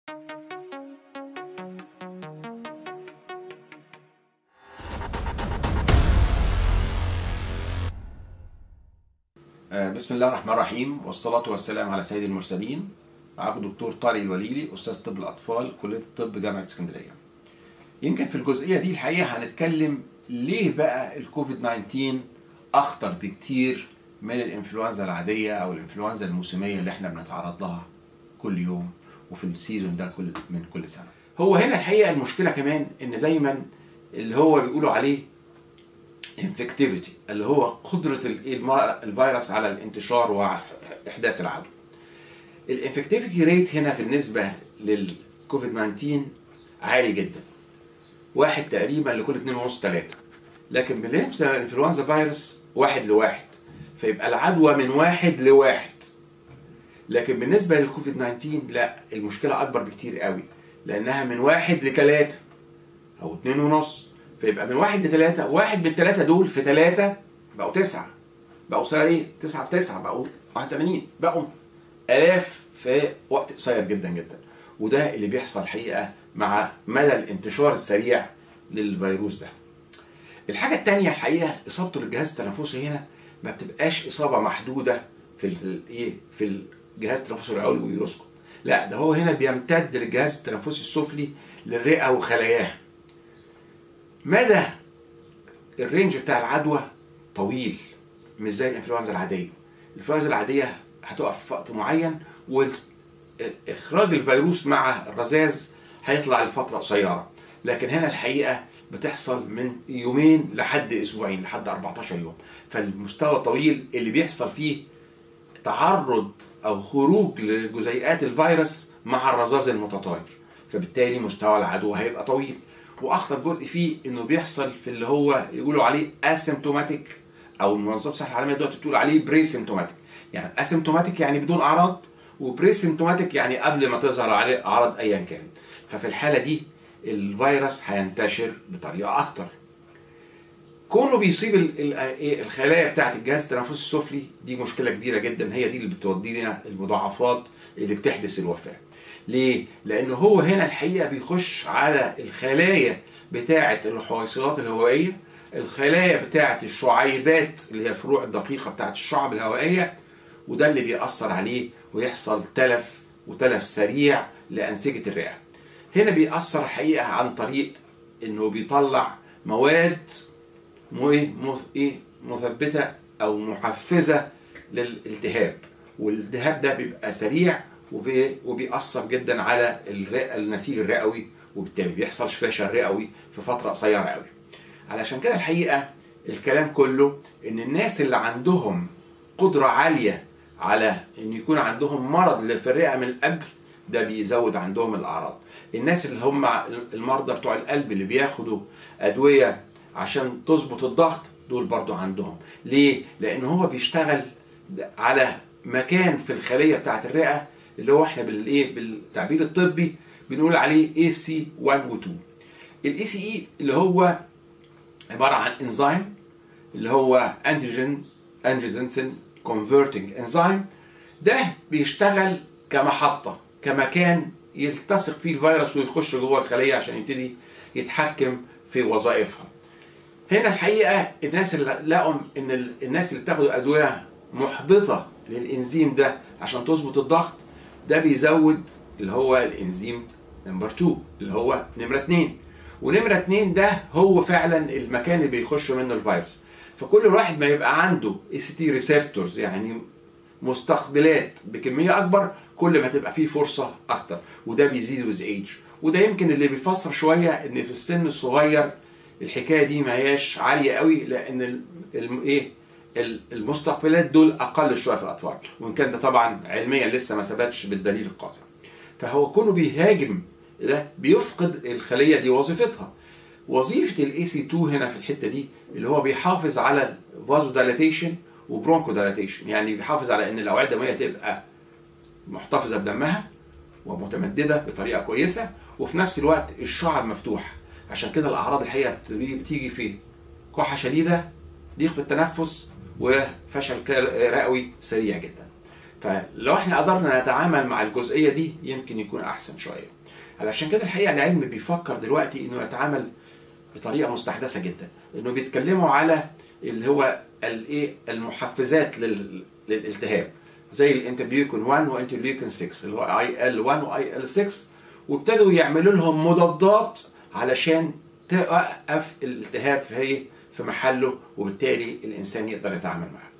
بسم الله الرحمن الرحيم والصلاة والسلام على سيد المرسلين معاكم دكتور طارق الوليلي أستاذ طب الأطفال كلية الطب جامعة اسكندرية يمكن في الجزئية دي الحقيقة هنتكلم ليه بقى الكوفيد 19 أخطر بكتير من الإنفلونزا العادية أو الإنفلونزا الموسمية اللي احنا بنتعرض لها كل يوم وفي السيزون ده كل من كل سنة هو هنا الحقيقة المشكلة كمان إن دايما اللي هو بيقولوا عليه انفكتيفيتي اللي هو قدره الفيروس على الانتشار واحداث العدوى. الانفكتيفيتي ريت هنا بالنسبه للكوفيد 19 عالي جدا. واحد تقريبا لكل 2.5 3 لكن بالنسبه للانفلونزا فيروس واحد لواحد فيبقى العدوى من واحد لواحد. لكن بالنسبه للكوفيد 19 لا المشكله اكبر بكتير قوي لانها من واحد لثلاثه او اتنين ونص فيبقى من واحد لثلاثة واحد من الثلاثة دول في ثلاثة بقوا تسعة بقوا ايه؟ تسعة في تسعة بقوا 81 بقوا آلاف في وقت قصير جدا جدا وده اللي بيحصل الحقيقة مع مدى الانتشار السريع للفيروس ده. الحاجة الثانية الحقيقة إصابته للجهاز التنفسي هنا ما بتبقاش إصابة محدودة في الايه؟ في الجهاز التنفسي العلوي ويسقط. لا ده هو هنا بيمتد للجهاز التنفسي السفلي للرئة وخلاياها. مدى الرينج بتاع العدوى طويل مش زي الانفلونزا العاديه الانفلونزا العاديه هتقف في وقت معين واخراج الفيروس مع الرذاذ هيطلع لفتره قصيره لكن هنا الحقيقه بتحصل من يومين لحد اسبوعين لحد 14 يوم فالمستوى الطويل اللي بيحصل فيه تعرض او خروج لجزيئات الفيروس مع الرذاذ المتطاير فبالتالي مستوى العدوى هيبقى طويل واخطر جزء فيه انه بيحصل في اللي هو يقولوا عليه اسيمتوماتيك او المنظمه الصحه العالميه دلوقتي بتقول عليه بريسيمتوماتيك يعني اسيمتوماتيك يعني بدون اعراض وبريسيمتوماتيك يعني قبل ما تظهر عليه اعراض ايا كان ففي الحاله دي الفيروس هينتشر بطريقه اكتر كونه بيصيب الخلايا بتاعه الجهاز التنفسي السفلي دي مشكله كبيره جدا هي دي اللي بتودي لنا المضاعفات اللي بتحدث الوفاه ليه؟ لأنه هو هنا الحقيقة بيخش على الخلايا بتاعة الحويصلات الهوائية الخلايا بتاعة الشعيبات اللي هي الفروع الدقيقة بتاعة الشعب الهوائية وده اللي بيأثر عليه ويحصل تلف وتلف سريع لأنسجة الرئة هنا بيأثر الحقيقة عن طريق انه بيطلع مواد مثبتة او محفزة للالتهاب والالتهاب ده بيبقى سريع وبيأثر جدا على الرئة النسيج الرئوي وبالتالي بيحصل فشل رئوي في فترة قصيرة قوي. علشان كده الحقيقة الكلام كله ان الناس اللي عندهم قدرة عالية على ان يكون عندهم مرض في الرئة من القبل ده بيزود عندهم الاعراض. الناس اللي هم المرضى بتوع القلب اللي بياخدوا ادوية عشان تظبط الضغط دول برضو عندهم. ليه؟ لان هو بيشتغل على مكان في الخلية بتاعت الرئة اللي هو احنا بالايه بالتعبير الطبي بنقول عليه اي سي 1 و 2 الاي سي اي اللي هو عباره عن انزيم اللي هو انتيجين انجيوتنسين كونفرتنج انزيم ده بيشتغل كمحطه كمكان يلتصق فيه الفيروس ويخش جوه الخليه عشان يبتدي يتحكم في وظائفها هنا الحقيقه الناس اللي لقوا ان الناس اللي بتاخد ادويه محبطه للانزيم ده عشان تظبط الضغط ده بيزود اللي هو الانزيم نمبر 2 اللي هو نمره 2 ونمره 2 ده هو فعلا المكان اللي بيخش منه الفيروس فكل واحد ما يبقى عنده اي سي تي ريسبتورز يعني مستقبلات بكميه اكبر كل ما تبقى فيه فرصه اكتر وده بيزيد ويز ايج وده يمكن اللي بيفسر شويه ان في السن الصغير الحكايه دي ما هياش عاليه قوي لان ايه المستقبلات دول اقل شويه في الاطفال وان كان ده طبعا علميا لسه ما ثبتش بالدليل القاطع فهو كونه بيهاجم ده بيفقد الخليه دي وظيفتها وظيفه الاي سي 2 هنا في الحته دي اللي هو بيحافظ على فازو دايلاتيشن وبرونكو دايلاتيشن يعني بيحافظ على ان الاوعيه الدمويه تبقى محتفظه بدمها ومتمدده بطريقه كويسه وفي نفس الوقت الشعب مفتوح عشان كده الاعراض الحقيقه بتيجي في كحه شديده ضيق في التنفس وفشل رئوي سريع جدا فلو احنا قدرنا نتعامل مع الجزئيه دي يمكن يكون احسن شويه علشان كده الحقيقه العلم بيفكر دلوقتي انه يتعامل بطريقه مستحدثه جدا انه بيتكلموا على اللي هو الايه المحفزات لل... للالتهاب زي الانترليوكين 1 وانترليوكين 6 اللي هو اي ال 1 واي ال 6 وابتدوا يعملوا لهم مضادات علشان توقف الالتهاب في في محله وبالتالي الانسان يقدر يتعامل معاه